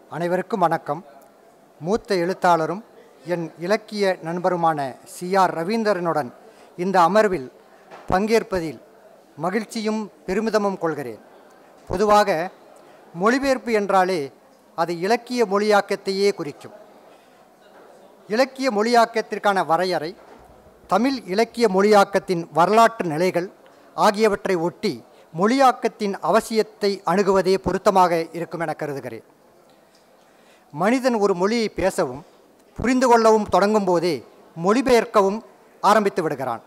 அனைவருக்கும் வணக்கம் மூத்த எழுத்தாளரும் என் இலக்கிய நண்பருமான சி ஆர் ரவீந்திரனுடன் இந்த அமர்வில் பங்கேற்பதில் மகிழ்ச்சியும் பெருமிதமும் கொள்கிறேன் பொதுவாக மொழிபெயர்ப்பு என்றாலே அது இலக்கிய மொழியாக்கத்தையே குறிக்கும் இலக்கிய மொழியாக்கத்திற்கான வரையறை தமிழ் இலக்கிய மொழியாக்கத்தின் வரலாற்று நிலைகள் ஆகியவற்றை ஒட்டி மொழியாக்கத்தின் அவசியத்தை அணுகுவதே பொருத்தமாக இருக்கும் என கருதுகிறேன் மனிதன் ஒரு மொழியை பேசவும் புரிந்து கொள்ளவும் தொடங்கும் போதே மொழிபெயர்க்கவும் ஆரம்பித்து விடுகிறான்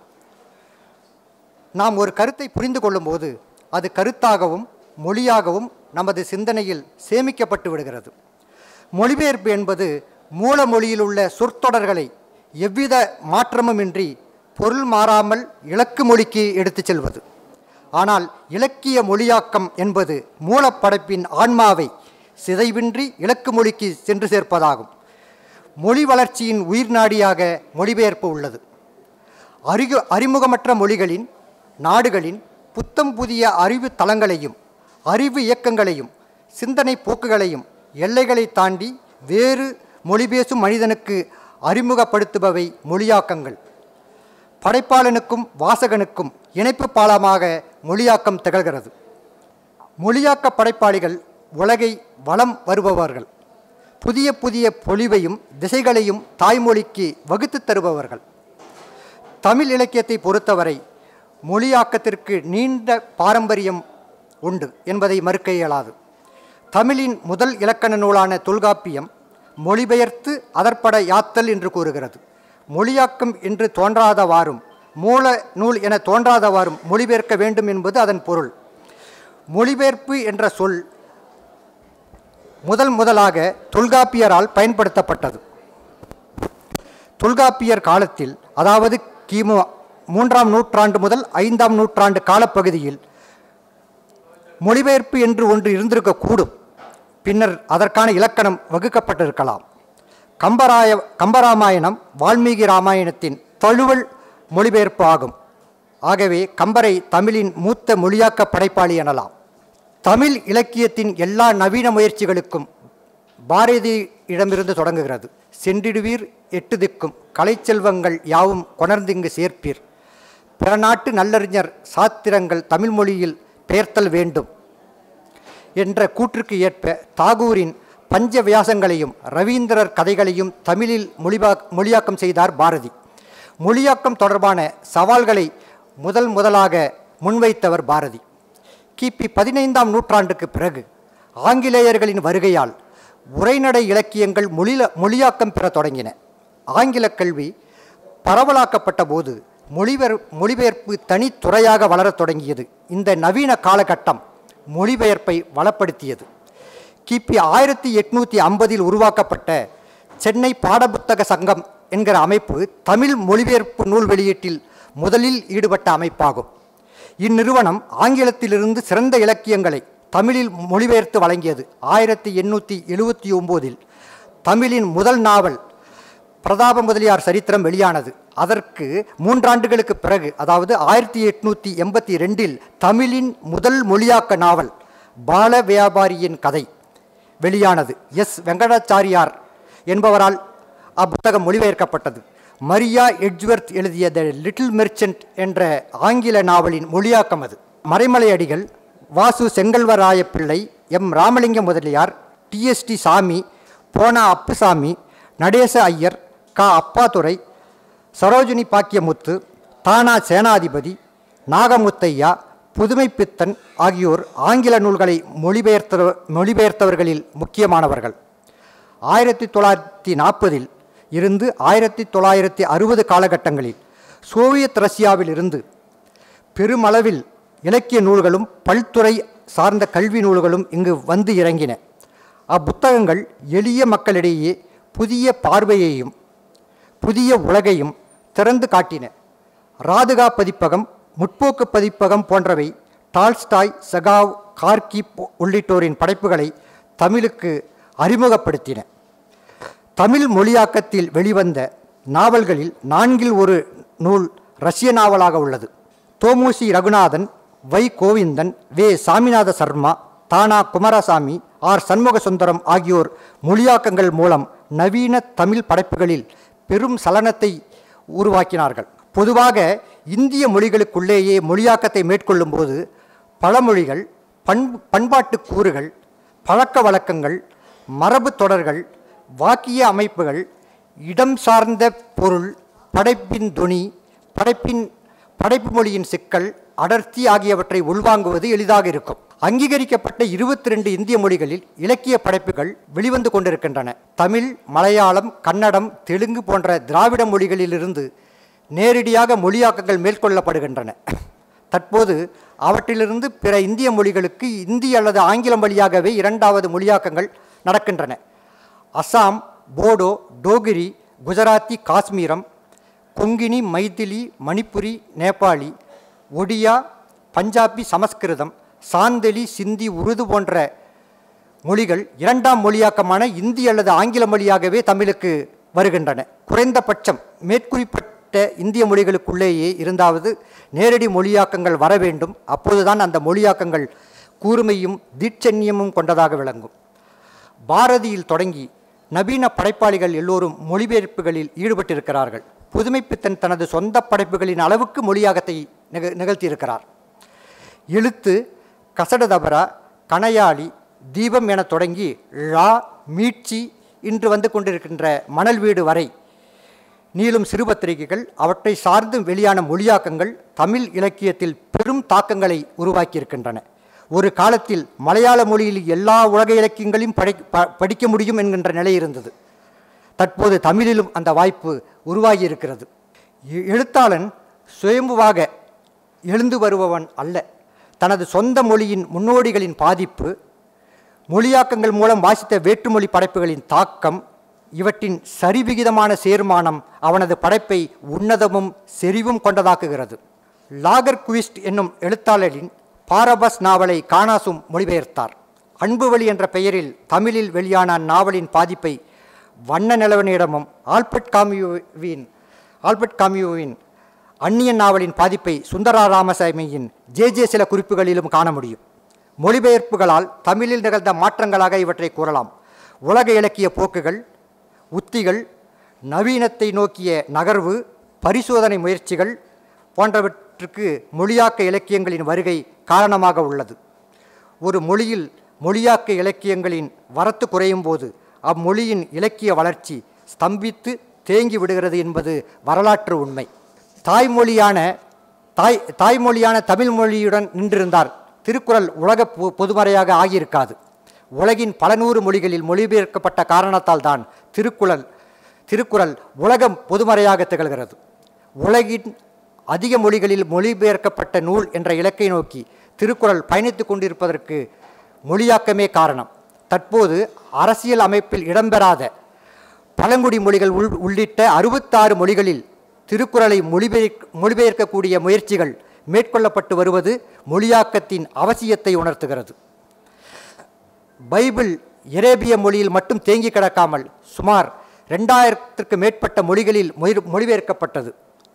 நாம் ஒரு கருத்தை புரிந்து கொள்ளும்போது அது கருத்தாகவும் மொழியாகவும் நமது சிந்தனையில் சேமிக்கப்பட்டு விடுகிறது மொழிபெயர்ப்பு என்பது மூல மொழியில் உள்ள சொற்றொடர்களை எவ்வித மாற்றமுமின்றி பொருள் மாறாமல் இலக்கு மொழிக்கு எடுத்துச் செல்வது ஆனால் இலக்கிய மொழியாக்கம் என்பது மூலப்படைப்பின் ஆன்மாவை சிதைவின்றி இலக்கு மொழிக்கு சென்று சேர்ப்பதாகும் மொழி வளர்ச்சியின் உயிர்நாடியாக மொழிபெயர்ப்பு உள்ளது அறிகு அறிமுகமற்ற மொழிகளின் நாடுகளின் புத்தம் புதிய அறிவு தளங்களையும் அறிவு இயக்கங்களையும் சிந்தனை போக்குகளையும் எல்லைகளை தாண்டி வேறு மொழி பேசும் மனிதனுக்கு அறிமுகப்படுத்துபவை மொழியாக்கங்கள் படைப்பாளனுக்கும் வாசகனுக்கும் இணைப்பு பாலமாக மொழியாக்கம் திகழ்கிறது மொழியாக்க படைப்பாளிகள் உலகை வலம் வருபவர்கள் புதிய புதிய பொலிவையும் திசைகளையும் தாய்மொழிக்கு வகுத்து தருபவர்கள் தமிழ் இலக்கியத்தை பொறுத்தவரை மொழியாக்கத்திற்கு நீண்ட பாரம்பரியம் உண்டு என்பதை மறுக்க இயலாது தமிழின் முதல் இலக்கண நூலான தொல்காப்பியம் மொழிபெயர்த்து அதற்பட யாத்தல் என்று கூறுகிறது மொழியாக்கம் என்று தோன்றாதவாறும் மூல நூல் என தோன்றாதவாறும் மொழிபெயர்க்க வேண்டும் என்பது அதன் பொருள் மொழிபெயர்ப்பு என்ற சொல் முதல் முதலாக தொல்காப்பியரால் பயன்படுத்தப்பட்டது தொல்காப்பியர் காலத்தில் அதாவது கிமு மூன்றாம் நூற்றாண்டு முதல் ஐந்தாம் நூற்றாண்டு காலப்பகுதியில் மொழிபெயர்ப்பு என்று ஒன்று இருந்திருக்கக்கூடும் பின்னர் அதற்கான இலக்கணம் வகுக்கப்பட்டிருக்கலாம் கம்பராய கம்பராமாயணம் வால்மீகி ராமாயணத்தின் தழுவல் மொழிபெயர்ப்பு ஆகும் ஆகவே கம்பரை தமிழின் மூத்த மொழியாக்க படைப்பாளி எனலாம் தமிழ் இலக்கியத்தின் எல்லா நவீன முயற்சிகளுக்கும் பாரதியிடமிருந்து தொடங்குகிறது சென்றிடுவீர் எட்டு திக்கும் கலைச்செல்வங்கள் யாவும் கொணர்ந்திங்கு சேர்ப்பீர் பிற நாட்டு நல்லறிஞர் சாத்திரங்கள் தமிழ் மொழியில் பெயர்த்தல் வேண்டும் என்ற கூற்றுக்கு ஏற்ப தாகூரின் பஞ்ச வியாசங்களையும் ரவீந்திரர் கதைகளையும் தமிழில் மொழிபா மொழியாக்கம் செய்தார் பாரதி மொழியாக்கம் தொடர்பான சவால்களை முதல் முதலாக முன்வைத்தவர் பாரதி கிபி பதினைந்தாம் நூற்றாண்டுக்கு பிறகு ஆங்கிலேயர்களின் வருகையால் உரைநடை இலக்கியங்கள் மொழில மொழியாக்கம் பெற தொடங்கின ஆங்கில கல்வி பரவலாக்கப்பட்ட போது மொழிபெயர் மொழிபெயர்ப்பு தனித்துறையாக வளரத் தொடங்கியது இந்த நவீன காலகட்டம் மொழிபெயர்ப்பை வளப்படுத்தியது கிபி ஆயிரத்தி எட்நூற்றி ஐம்பதில் உருவாக்கப்பட்ட சென்னை பாடப்புத்தக சங்கம் என்கிற அமைப்பு தமிழ் மொழிபெயர்ப்பு நூல் வெளியீட்டில் முதலில் ஈடுபட்ட அமைப்பாகும் இந்நிறுவனம் ஆங்கிலத்திலிருந்து சிறந்த இலக்கியங்களை தமிழில் மொழிபெயர்த்து வழங்கியது ஆயிரத்தி எண்ணூற்றி எழுபத்தி ஒம்போதில் தமிழின் முதல் நாவல் பிரதாப முதலியார் சரித்திரம் வெளியானது அதற்கு மூன்றாண்டுகளுக்கு பிறகு அதாவது ஆயிரத்தி எட்நூற்றி எண்பத்தி ரெண்டில் தமிழின் முதல் மொழியாக்க நாவல் பால வியாபாரியின் கதை வெளியானது எஸ் வெங்கடாச்சாரியார் என்பவரால் அப்புத்தகம் மொழிபெயர்க்கப்பட்டது மரியா எட்ஜ்வர்த் எழுதிய த லிட்டில் மெர்ச்சன்ட் என்ற ஆங்கில நாவலின் மொழியாக்கம் அது மறைமலை அடிகள் வாசு செங்கல்வராய பிள்ளை எம் ராமலிங்க முதலியார் டிஎஸ்டி சாமி போனா அப்புசாமி நடேச ஐயர் க அப்பாதுரை சரோஜினி பாக்கியமுத்து தானா சேனாதிபதி நாகமுத்தையா புதுமைப்பித்தன் ஆகியோர் ஆங்கில நூல்களை மொழிபெயர்த்த மொழிபெயர்த்தவர்களில் முக்கியமானவர்கள் ஆயிரத்தி தொள்ளாயிரத்தி நாற்பதில் இருந்து ஆயிரத்தி தொள்ளாயிரத்தி அறுபது காலகட்டங்களில் சோவியத் ரஷ்யாவில் இருந்து பெருமளவில் இலக்கிய நூல்களும் பல்துறை சார்ந்த கல்வி நூல்களும் இங்கு வந்து இறங்கின அப்புத்தகங்கள் எளிய மக்களிடையே புதிய பார்வையையும் புதிய உலகையும் திறந்து காட்டின ராதுகா பதிப்பகம் முற்போக்கு பதிப்பகம் போன்றவை டால்ஸ்டாய் சகாவ் கார்கி உள்ளிட்டோரின் படைப்புகளை தமிழுக்கு அறிமுகப்படுத்தின தமிழ் மொழியாக்கத்தில் வெளிவந்த நாவல்களில் நான்கில் ஒரு நூல் ரஷ்ய நாவலாக உள்ளது தோமுசி ரகுநாதன் வை கோவிந்தன் வே சாமிநாத சர்மா தானா குமாரசாமி ஆர் சண்முக சுந்தரம் ஆகியோர் மொழியாக்கங்கள் மூலம் நவீன தமிழ் படைப்புகளில் பெரும் சலனத்தை உருவாக்கினார்கள் பொதுவாக இந்திய மொழிகளுக்குள்ளேயே மொழியாக்கத்தை மேற்கொள்ளும்போது பழமொழிகள் பண்பு பண்பாட்டு கூறுகள் பழக்க வழக்கங்கள் மரபு தொடர்கள் வாக்கிய அமைப்புகள் இடம் சார்ந்த பொருள் படைப்பின் துணி படைப்பின் படைப்பு மொழியின் சிக்கல் அடர்த்தி ஆகியவற்றை உள்வாங்குவது எளிதாக இருக்கும் அங்கீகரிக்கப்பட்ட இருபத்தி ரெண்டு இந்திய மொழிகளில் இலக்கிய படைப்புகள் வெளிவந்து கொண்டிருக்கின்றன தமிழ் மலையாளம் கன்னடம் தெலுங்கு போன்ற திராவிட மொழிகளிலிருந்து நேரடியாக மொழியாக்கங்கள் மேற்கொள்ளப்படுகின்றன தற்போது அவற்றிலிருந்து பிற இந்திய மொழிகளுக்கு இந்தி அல்லது ஆங்கிலம் வழியாகவே இரண்டாவது மொழியாக்கங்கள் நடக்கின்றன அசாம் போடோ டோகிரி குஜராத்தி காஷ்மீரம் கொங்கினி மைதிலி மணிப்புரி நேபாளி ஒடியா பஞ்சாபி சமஸ்கிருதம் சாந்தலி சிந்தி உருது போன்ற மொழிகள் இரண்டாம் மொழியாக்கமான இந்தி அல்லது ஆங்கில மொழியாகவே தமிழுக்கு வருகின்றன குறைந்தபட்சம் மேற்குறிப்பிட்ட இந்திய மொழிகளுக்குள்ளேயே இருந்தாவது நேரடி மொழியாக்கங்கள் வர வேண்டும் அப்போதுதான் அந்த மொழியாக்கங்கள் கூர்மையும் தீட்சண்யமும் கொண்டதாக விளங்கும் பாரதியில் தொடங்கி நவீன படைப்பாளிகள் எல்லோரும் மொழிபெயர்ப்புகளில் ஈடுபட்டிருக்கிறார்கள் புதுமைப்பித்தன் தனது சொந்த படைப்புகளின் அளவுக்கு மொழியாக்கத்தை நிக நிகழ்த்தியிருக்கிறார் எழுத்து கசடதபரா கணையாளி தீபம் என தொடங்கி ழா மீட்சி இன்று வந்து கொண்டிருக்கின்ற மணல் வீடு வரை நீளும் சிறுபத்திரிகைகள் அவற்றை சார்ந்து வெளியான மொழியாக்கங்கள் தமிழ் இலக்கியத்தில் பெரும் தாக்கங்களை உருவாக்கியிருக்கின்றன ஒரு காலத்தில் மலையாள மொழியில் எல்லா உலக இலக்கியங்களையும் படை ப- படிக்க முடியும் என்கின்ற நிலை இருந்தது தற்போது தமிழிலும் அந்த வாய்ப்பு உருவாகி இருக்கிறது எ- எழுத்தாளன் சுயம்புவாக எழுந்து வருபவன் அல்ல தனது சொந்த மொழியின் முன்னோடிகளின் பாதிப்பு மொழியாக்கங்கள் மூலம் வாசித்த வேற்றுமொழி படைப்புகளின் தாக்கம் இவற்றின் சரிவிகிதமான சேர்மானம் அவனது படைப்பை உன்னதமும் செறிவும் கொண்டதாக்குகிறது லாகர் குவிஸ்ட் என்னும் எழுத்தாளரின் பாரபஸ் நாவலை காணாசும் மொழிபெயர்த்தார் அன்புவழி என்ற பெயரில் தமிழில் வெளியான அந்நாவலின் பாதிப்பை வண்ண நிலவனிடமும் ஆல்பர்ட் காமியோவின் ஆல்பர்ட் காமியோவின் அந்நியன் நாவலின் பாதிப்பை சுந்தரா ராமசாமியின் ஜே ஜே சில குறிப்புகளிலும் காண முடியும் மொழிபெயர்ப்புகளால் தமிழில் நிகழ்ந்த மாற்றங்களாக இவற்றை கூறலாம் உலக இலக்கிய போக்குகள் உத்திகள் நவீனத்தை நோக்கிய நகர்வு பரிசோதனை முயற்சிகள் போன்றவற்றுக்கு மொழியாக்க இலக்கியங்களின் வருகை காரணமாக உள்ளது ஒரு மொழியில் மொழியாக்க இலக்கியங்களின் வரத்து குறையும் போது அம்மொழியின் இலக்கிய வளர்ச்சி ஸ்தம்பித்து தேங்கி விடுகிறது என்பது வரலாற்று உண்மை தாய்மொழியான தாய் தாய்மொழியான தமிழ் மொழியுடன் நின்றிருந்தார் திருக்குறள் உலக பொ- பொதுமறையாக ஆகியிருக்காது உலகின் பல நூறு மொழிகளில் மொழிபெயர்க்கப்பட்ட காரணத்தால் தான் திருக்குறள் திருக்குறள் உலகம் பொதுமறையாக திகழ்கிறது உலகின் அதிக மொழிகளில் மொழிபெயர்க்கப்பட்ட நூல் என்ற இலக்கை நோக்கி திருக்குறள் பயணித்துக் கொண்டிருப்பதற்கு மொழியாக்கமே காரணம் தற்போது அரசியல் அமைப்பில் இடம்பெறாத பழங்குடி மொழிகள் உள் உள்ளிட்ட அறுபத்தாறு மொழிகளில் திருக்குறளை மொழிபெயர்க் மொழிபெயர்க்கக்கூடிய முயற்சிகள் மேற்கொள்ளப்பட்டு வருவது மொழியாக்கத்தின் அவசியத்தை உணர்த்துகிறது பைபிள் எரேபிய மொழியில் மட்டும் தேங்கி கிடக்காமல் சுமார் ரெண்டாயிரத்திற்கு மேற்பட்ட மொழிகளில் மொழி- மொழிபெயர்க்கப்பட்டது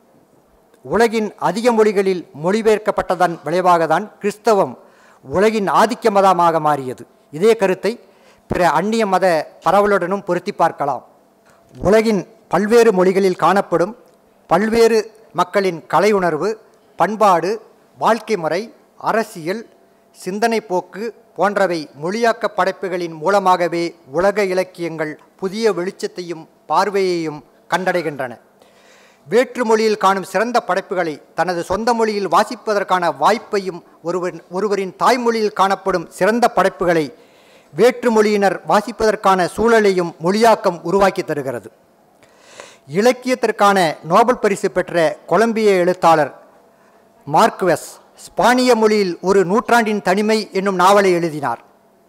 உலகின் அதிக மொழிகளில் மொழிபெயர்க்கப்பட்டதன் விளைவாகத்தான் கிறிஸ்தவம் உலகின் ஆதிக்க மதமாக மாறியது இதே கருத்தை பிற அந்நிய மத பரவலுடனும் பொருத்தி பார்க்கலாம் உலகின் பல்வேறு மொழிகளில் காணப்படும் பல்வேறு மக்களின் கலை உணர்வு பண்பாடு வாழ்க்கை முறை அரசியல் சிந்தனை போக்கு போன்றவை மொழியாக்க படைப்புகளின் மூலமாகவே உலக இலக்கியங்கள் புதிய வெளிச்சத்தையும் பார்வையையும் கண்டடைகின்றன வேற்று மொழியில் காணும் சிறந்த படைப்புகளை தனது சொந்த மொழியில் வாசிப்பதற்கான வாய்ப்பையும் ஒருவன் ஒருவரின் தாய்மொழியில் காணப்படும் சிறந்த படைப்புகளை வேற்று மொழியினர் வாசிப்பதற்கான சூழலையும் மொழியாக்கம் உருவாக்கி தருகிறது இலக்கியத்திற்கான நோபல் பரிசு பெற்ற கொலம்பிய எழுத்தாளர் மார்க்வெஸ் ஸ்பானிய மொழியில் ஒரு நூற்றாண்டின் தனிமை என்னும் நாவலை எழுதினார்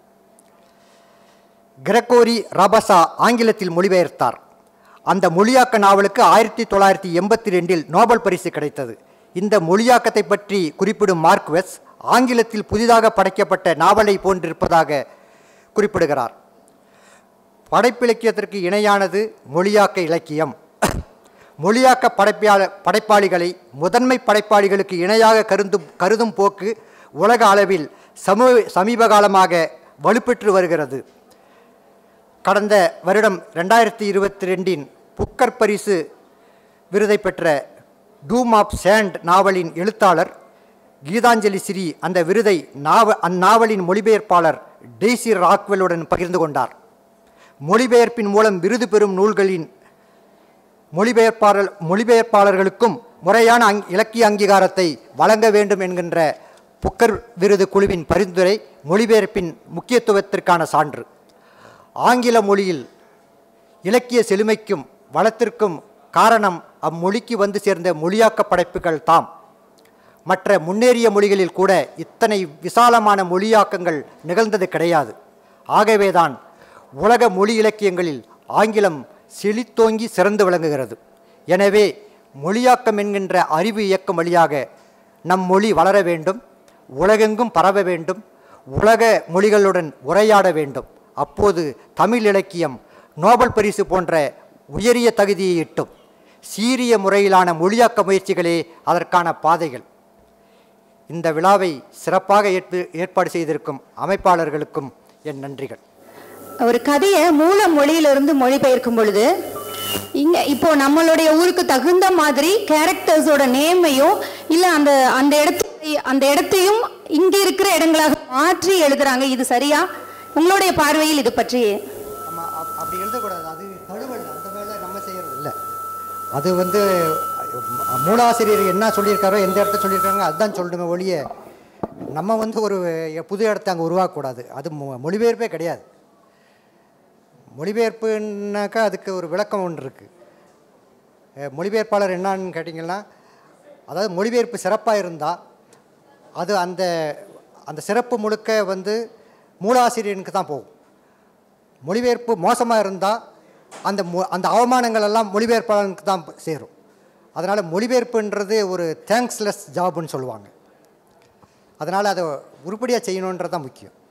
கிரகோரி ரபசா ஆங்கிலத்தில் மொழிபெயர்த்தார் அந்த மொழியாக்க நாவலுக்கு ஆயிரத்தி தொள்ளாயிரத்தி எண்பத்தி ரெண்டில் நோபல் பரிசு கிடைத்தது இந்த மொழியாக்கத்தை பற்றி குறிப்பிடும் மார்க்வெஸ் ஆங்கிலத்தில் புதிதாக படைக்கப்பட்ட நாவலை போன்றிருப்பதாக குறிப்பிடுகிறார் படைப்பிலக்கியத்திற்கு இணையானது மொழியாக்க இலக்கியம் மொழியாக்க படைப்பாள படைப்பாளிகளை முதன்மை படைப்பாளிகளுக்கு இணையாக கருந்தும் கருதும் போக்கு உலக அளவில் சமூ சமீப காலமாக வலுப்பெற்று வருகிறது கடந்த வருடம் ரெண்டாயிரத்தி இருபத்தி ரெண்டின் புக்கர் பரிசு விருதை பெற்ற டூம் ஆஃப் சேண்ட் நாவலின் எழுத்தாளர் கீதாஞ்சலி ஸ்ரீ அந்த விருதை நாவ அந்நாவலின் மொழிபெயர்ப்பாளர் டெய்சி ராக்வெல்லுடன் பகிர்ந்து கொண்டார் மொழிபெயர்ப்பின் மூலம் விருது பெறும் நூல்களின் மொழிபெயர்ப்பாளர் மொழிபெயர்ப்பாளர்களுக்கும் முறையான அங் இலக்கிய அங்கீகாரத்தை வழங்க வேண்டும் என்கின்ற புக்கர் விருது குழுவின் பரிந்துரை மொழிபெயர்ப்பின் முக்கியத்துவத்திற்கான சான்று ஆங்கில மொழியில் இலக்கிய செழுமைக்கும் வளத்திற்கும் காரணம் அம்மொழிக்கு வந்து சேர்ந்த மொழியாக்க படைப்புகள் தாம் மற்ற முன்னேறிய மொழிகளில் கூட இத்தனை விசாலமான மொழியாக்கங்கள் நிகழ்ந்தது கிடையாது ஆகவேதான் உலக மொழி இலக்கியங்களில் ஆங்கிலம் செழித்தோங்கி சிறந்து விளங்குகிறது எனவே மொழியாக்கம் என்கின்ற அறிவு இயக்கம் வழியாக நம் மொழி வளர வேண்டும் உலகெங்கும் பரவ வேண்டும் உலக மொழிகளுடன் உரையாட வேண்டும் அப்போது தமிழ் இலக்கியம் நோபல் பரிசு போன்ற உயரிய தகுதியை எட்டும் சீரிய முறையிலான மொழியாக்க முயற்சிகளே அதற்கான பாதைகள் இந்த விழாவை சிறப்பாக ஏற்பு ஏற்பாடு செய்திருக்கும் அமைப்பாளர்களுக்கும் என் நன்றிகள் ஒரு கதையை மூல மொழியிலிருந்து மொழிபெயர்க்கும் பொழுது இங்க இப்போ நம்மளுடைய ஊருக்கு தகுந்த மாதிரி கேரக்டர்ஸோட நேமையும் இல்ல அந்த அந்த இடத்தை அந்த இடத்தையும் இங்க இருக்கிற இடங்களாக மாற்றி எழுதுறாங்க இது சரியா உங்களுடைய பார்வையில் இது பற்றி ஆமா அப்- அப்படி எழுதக்கூடாது அது தழுவல் அந்த வேலை நம்ம செய்யறது இல்லை அது வந்து அஹ், மூலாசிரியர் என்ன சொல்லியிருக்காரோ எந்த இடத்த சொல்லியிருக்காங்க அதுதான் சொல்லணுமே ஒழிய நம்ம வந்து ஒரு புது இடத்த அங்கே உருவாக்கக்கூடாது அது மொ- மொழிபெயர்ப்பே கிடையாது மொழிபெயர்ப்புனாக்கா அதுக்கு ஒரு விளக்கம் ஒன்று இருக்குது மொழிபெயர்ப்பாளர் என்னன்னு கேட்டிங்கன்னா அதாவது மொழிபெயர்ப்பு சிறப்பாக இருந்தால் அது அந்த அந்த சிறப்பு முழுக்க வந்து மூலாசிரியனுக்கு தான் போகும் மொழிபெயர்ப்பு மோசமாக இருந்தால் அந்த மொ அந்த அவமானங்கள் எல்லாம் மொழிபெயர்ப்பாளனுக்கு தான் சேரும் அதனால் மொழிபெயர்ப்புன்றது ஒரு தேங்க்ஸ்லெஸ் ஜாப்னு சொல்லுவாங்க அதனால் அதை உருப்படியாக செய்யணுன்றது தான் முக்கியம்